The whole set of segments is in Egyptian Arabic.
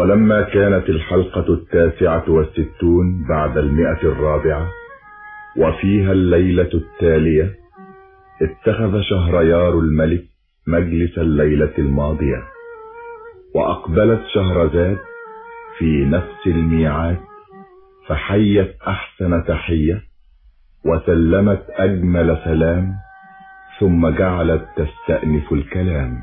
ولما كانت الحلقة التاسعة والستون بعد المئة الرابعة وفيها الليلة التالية اتخذ شهريار الملك مجلس الليلة الماضية وأقبلت شهرزاد في نفس الميعاد فحيت أحسن تحية وسلمت أجمل سلام ثم جعلت تستأنف الكلام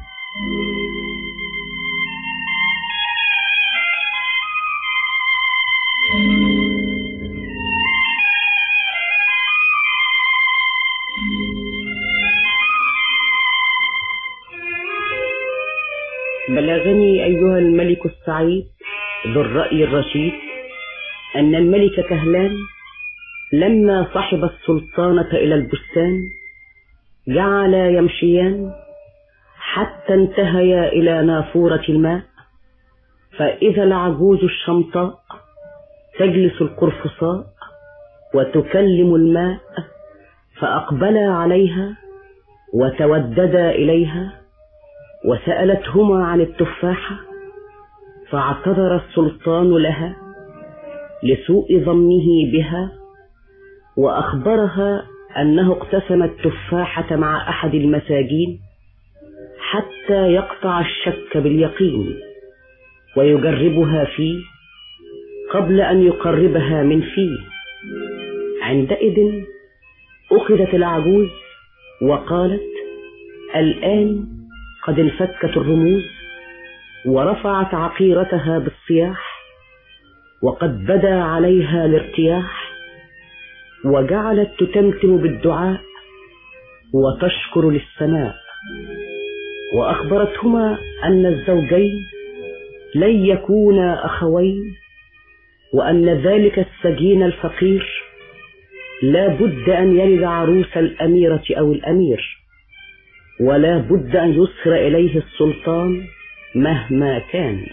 بلغني أيها الملك السعيد ذو الرأي الرشيد أن الملك كهلان لما صحب السلطانة إلى البستان جعل يمشيان حتى انتهيا إلى نافورة الماء فإذا العجوز الشمطاء تجلس القرفصاء وتكلم الماء فأقبلا عليها وتوددا إليها وسألتهما عن التفاحة فاعتذر السلطان لها لسوء ظنه بها وأخبرها أنه اقتسم التفاحة مع أحد المساجين حتى يقطع الشك باليقين ويجربها فيه قبل أن يقربها من فيه عندئذ أخذت العجوز وقالت الآن قد انفكت الرموز ورفعت عقيرتها بالصياح وقد بدا عليها الارتياح وجعلت تتمتم بالدعاء وتشكر للسماء وأخبرتهما أن الزوجين لن يكونا أخوين وأن ذلك السجين الفقير لا بد أن يلد عروس الأميرة أو الأمير ولا بد أن يسر إليه السلطان مهما كان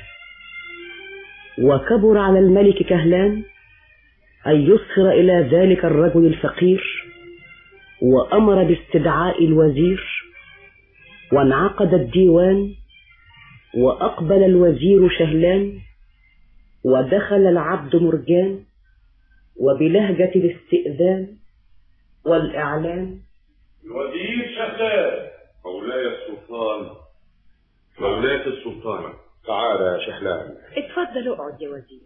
وكبر على الملك كهلان أن يسر إلى ذلك الرجل الفقير وأمر باستدعاء الوزير وانعقد الديوان وأقبل الوزير شهلان ودخل العبد مرجان وبلهجة الاستئذان والإعلان الوزير شهلان مولاي السلطان مولاة السلطانة تعال يا شهلان اتفضل اقعد يا وزير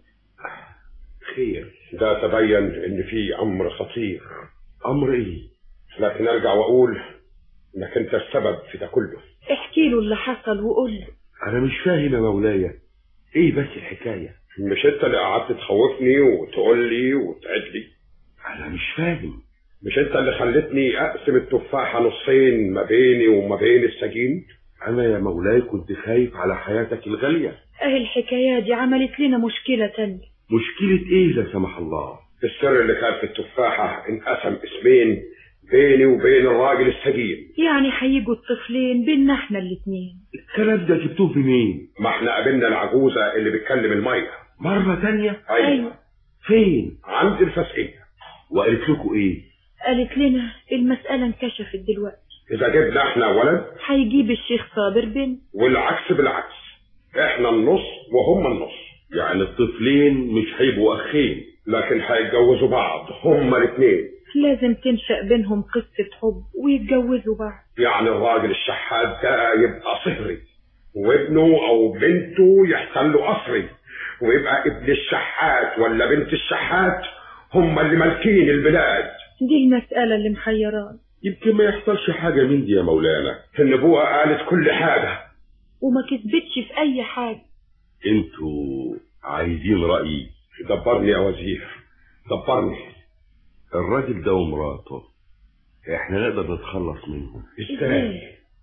خير ده تبين ان في امر خطير امر ايه لكن ارجع واقول انك انت السبب في ده كله احكي له اللي حصل وقول له انا مش فاهم يا مولاي ايه بس الحكاية مش انت اللي قعدت تخوفني وتقول لي وتعد لي انا مش فاهم مش انت اللي خلتني اقسم التفاحة نصين ما بيني وما بين السجين انا يا مولاي كنت خايف على حياتك الغالية اهي الحكاية دي عملت لنا مشكلة تانية مشكلة ايه لا سمح الله السر اللي كان في التفاحة انقسم اسمين بيني وبين الراجل السجين يعني هيجوا الطفلين بينا احنا الاتنين الكلام ده جبتوه منين ما احنا قابلنا العجوزة اللي بتكلم المية مرة تانية ايوه فين عند الفسقية وقالت لكم ايه قالت لنا المسألة انكشفت دلوقتي اذا جبنا احنا ولد هيجيب الشيخ صابر بنت والعكس بالعكس احنا النص وهم النص يعني الطفلين مش هيبقوا اخين لكن هيتجوزوا بعض هما الاثنين لازم تنشأ بينهم قصة حب ويتجوزوا بعض يعني الراجل الشحات ده يبقى صهري وابنه او بنته يحتلوا قصري ويبقى ابن الشحات ولا بنت الشحات هم اللي مالكين البلاد دي المسألة اللي محيران يمكن ما يحصلش حاجة من دي يا مولانا النبوة قالت كل حاجة وما كسبتش في أي حاجة انتوا عايزين رأيي دبرني يا وزير دبرني الراجل ده ومراته احنا نقدر نتخلص منهم ازاي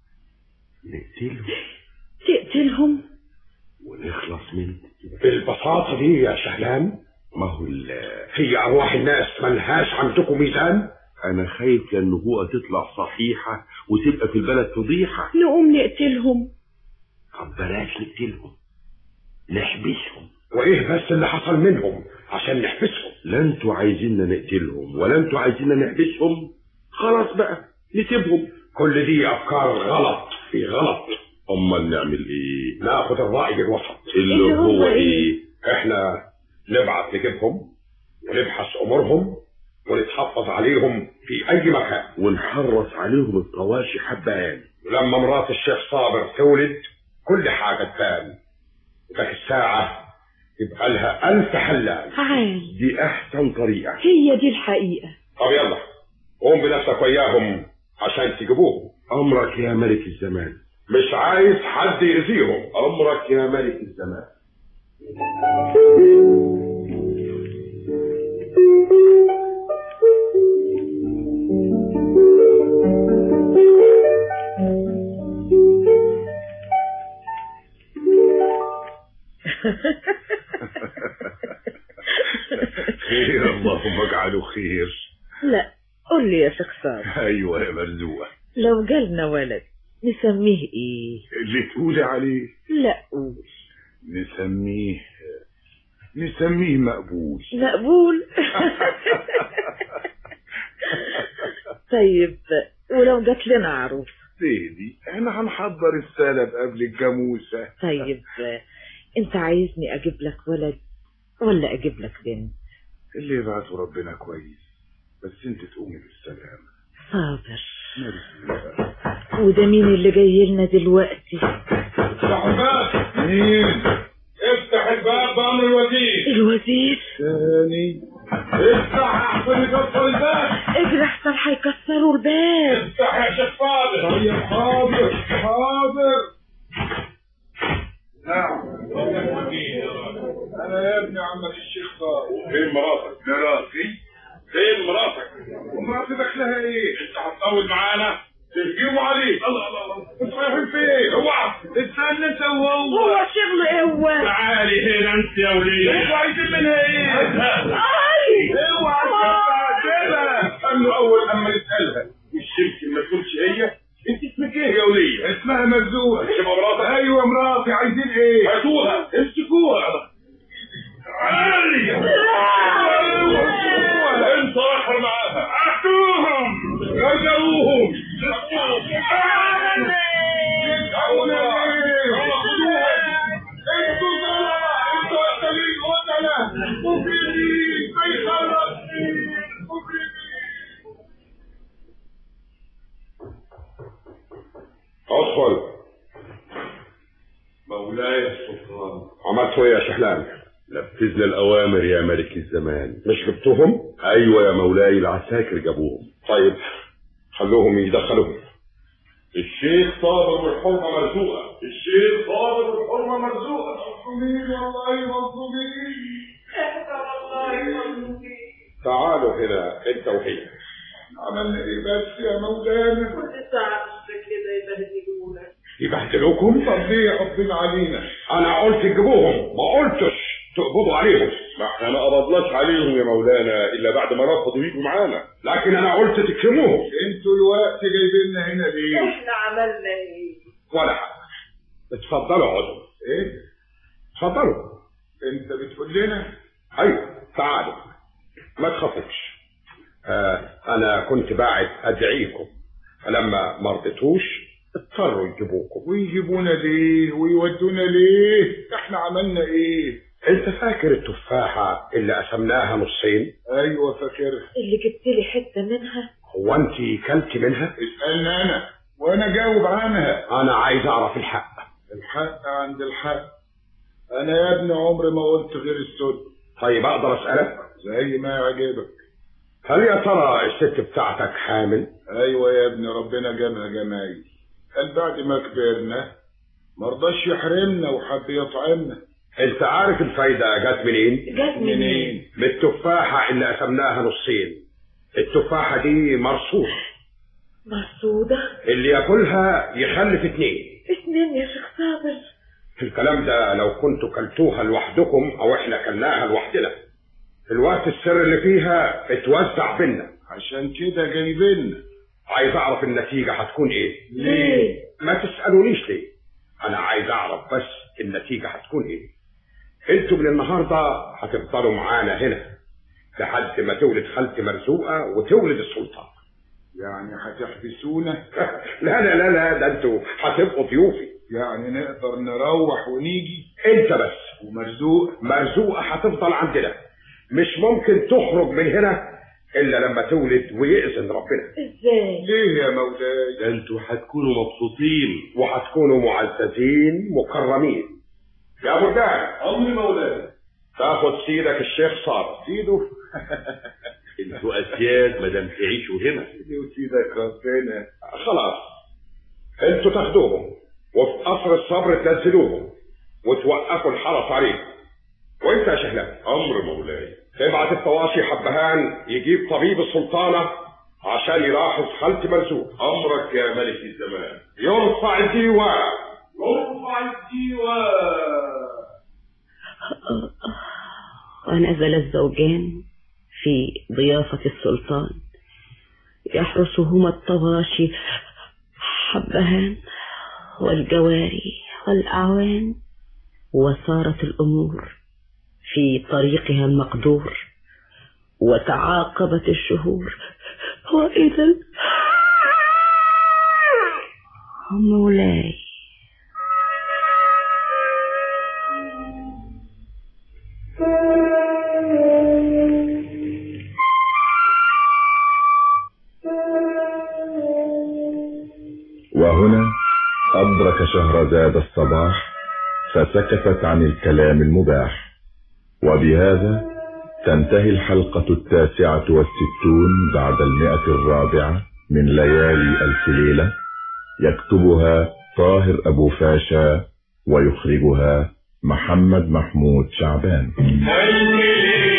نقتلهم تقتلهم ونخلص منهم بالبساطة دي يا شهلان ما هو ال- هي أرواح الناس ملهاش عندكم ميزان انا خايف للنبوءة تطلع صحيحة وتبقى في البلد فضيحة نقوم نقتلهم طب بلاش نقتلهم نحبسهم وإيه بس اللي حصل منهم عشان نحبسهم لا انتوا عايزيننا نقتلهم ولا انتوا عايزيننا نحبسهم خلاص بقى نسيبهم كل دي أفكار غلط في غلط امال نعمل ايه ناخد الرأي الوسط اللي اللي هو هو إيه؟ ايه احنا نبعت نجيبهم ونبحث امورهم ونتحفظ عليهم في اي مكان ونحرص عليهم الطواشي حبان ولما مرات الشيخ صابر تولد كل حاجة تبان ذاك الساعة يبقى لها ألف حلال عال دي احسن طريقة هي دي الحقيقة طب يلا قوم بنفسك وياهم عشان تجيبوهم امرك يا ملك الزمان مش عايز حد يأذيهم امرك يا ملك الزمان خير اللهم اجعله خير لا قول لي يا شيخ صابر ايوه يا مرزوقه لو جالنا ولد نسميه ايه اللي تقولي عليه لا قول نسميه نسميه مقبول مقبول طيب ولو جات لنا عروس سيدي احنا هنحضر السلب قبل الجاموسة طيب انت عايزني اجيب لك ولد ولا اجيب لك بنت اللي يبعته ربنا كويس بس انت تقومي بالسلامة صابر مرزوقة وده مين اللي جاي لنا دلوقتي افتح الباب مين افتح الباب بأمر الوزير الوزير ثاني افتح احسن يكسر الباب اجري احسن هيكسروا الباب افتح يا شيخ صابر طيب حاضر حاضر نعم انا يا ابني عم الشيخ صار فين مراتك؟ مراتي فين مراتك؟ ومراتي دخلها ايه انت هتطول معانا تهجموا عليك الله الله الله انتوا رايحين فين اوعى استنى انت وهو هو شغله ايه هو تعالي هنا انت يا وليه انتوا عايزين منها ايه اي اوعى تستعجلها قال اول اما نسالها مش يمكن ما تكونش هي انت اسمك ايه يا وليه؟ اسمها مرزوقة تبقى مراتك ايوه مراتي عايزين ايه هاتوها امسكوها تعالي انت اخر معاها اعطوهم رجعوهم ادخل مولاي السلطان عملتوا ايه يا شحلان؟ نفذنا الاوامر يا ملك الزمان مش جبتوهم؟ ايوه يا مولاي العساكر جابوهم طيب خلوهم يدخلوهم الشيخ صابر والحرمه مرزوقه الشيخ صابر والحرمه مرزوقه مظلومين والله مظلومين تعالوا هنا انت وهي عملنا ايه بس يا مولانا كل ساعة كده يبهدلونا يبهدلوكم؟ طب ليه حاطين علينا انا قلت تجيبوهم ما قلتش تقبضوا عليهم ما احنا ما قبضناش عليهم يا مولانا الا بعد ما رفضوا يجوا معانا لكن انا قلت تكرموهم انتوا الوقت جايبيننا هنا ليه احنا عملنا ايه ولا حاجه اتفضلوا اقعدوا ايه اتفضلوا انت بتقول لنا ايوه تعالوا ما تخافوش آه انا كنت باعت ادعيكم فلما ما رضيتوش اضطروا يجيبوكم ويجيبونا ليه ويودونا ليه احنا عملنا ايه انت فاكر التفاحه اللي قسمناها نصين ايوه فاكرها اللي جبت لي حتة منها هو انت كلت منها اسالني انا وانا جاوب عنها انا عايز اعرف الحق الحق عند الحق انا يا ابني عمري ما قلت غير السد طيب اقدر اسالك زي ما يعجبك هل يا ترى الست بتاعتك حامل ايوه يا ابني ربنا جابها جمايل قال بعد ما كبرنا مرضاش يحرمنا وحب يطعمنا انت عارف الفايده جت منين جت منين من التفاحه اللي قسمناها نصين التفاحه دي مرصوصه مرصودة اللي ياكلها يخلف اتنين اتنين يا شيخ صابر الكلام ده لو كنتوا كلتوها لوحدكم او احنا كلناها لوحدنا الوقت السر اللي فيها اتوزع بينا عشان كده جايبيننا عايز اعرف النتيجة هتكون ايه ليه؟ ما تسألونيش ليه انا عايز اعرف بس النتيجة هتكون ايه انتوا من النهاردة هتفضلوا معانا هنا لحد ما تولد خالتي مرزوقة وتولد السلطان يعني هتحبسونا لا لا لا لا ده انتوا هتبقوا ضيوفي يعني نقدر نروح ونيجي انت بس ومرزوق مرزوقة هتفضل عندنا مش ممكن تخرج من هنا الا لما تولد ويأذن ربنا ازاي ليه يا مولاي ده انتوا هتكونوا مبسوطين وهتكونوا معززين مكرمين يا ابو الدهب عمري مولاي تاخد سيدك الشيخ صابر سيده انتوا اسياد ما دام تعيشوا هنا سيدي وسيدك ربنا خلاص انتوا تاخدوهم وفي قصر الصبر تنزلوهم وتوقفوا الحرس عليهم وانت يا شهلان امر مولاي تبعت الطواشي حبهان يجيب طبيب السلطانة عشان يلاحظ حالة مرزوق امرك يا ملك الزمان يرفع الديوان رفع الديوان ونزل الزوجان في ضيافة السلطان يحرسهما الطواشي حبهان والجواري والأعوان وصارت الأمور في طريقها المقدور وتعاقبت الشهور وإذا مولاي وهنا أدرك شهرزاد الصباح فسكتت عن الكلام المباح وبهذا تنتهي الحلقة التاسعة والستون بعد المئة الرابعة من ليالي ألف ليلة يكتبها طاهر أبو فاشا ويخرجها محمد محمود شعبان ألف ليلة